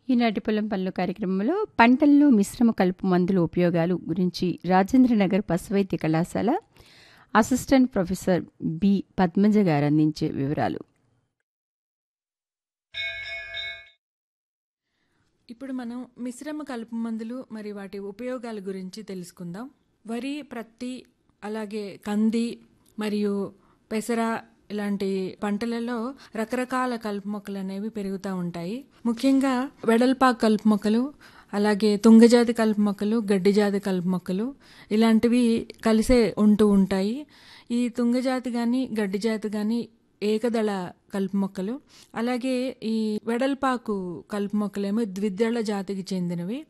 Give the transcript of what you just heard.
ఈనాటి పొలం పనులు కార్యక్రమంలో పంటల్లో మిశ్రమ కలుపు మందుల ఉపయోగాలు గురించి రాజేంద్రనగర్ పశువైద్య కళాశాల అసిస్టెంట్ ప్రొఫెసర్ బి పద్మజ గారు అందించే వివరాలు ఇప్పుడు మనం మిశ్రమ కలుపు మందులు మరి వాటి ఉపయోగాల గురించి తెలుసుకుందాం వరి ప్రత్తి అలాగే కంది మరియు పెసర ఇలాంటి పంటలలో రకరకాల కలుపు మొక్కలు అనేవి పెరుగుతూ ఉంటాయి ముఖ్యంగా వెడల్పాకు కలుపు మొక్కలు అలాగే తుంగజాతి కలుపు మొక్కలు గడ్డిజాతి కలుపు మొక్కలు ఇలాంటివి కలిసే ఉంటూ ఉంటాయి ఈ తుంగజాతి కానీ గడ్డిజాతి కానీ ఏకదళ కలుపు మొక్కలు అలాగే ఈ వెడల్పాకు కలుపు మొక్కలేమో ద్విదళ జాతికి చెందినవి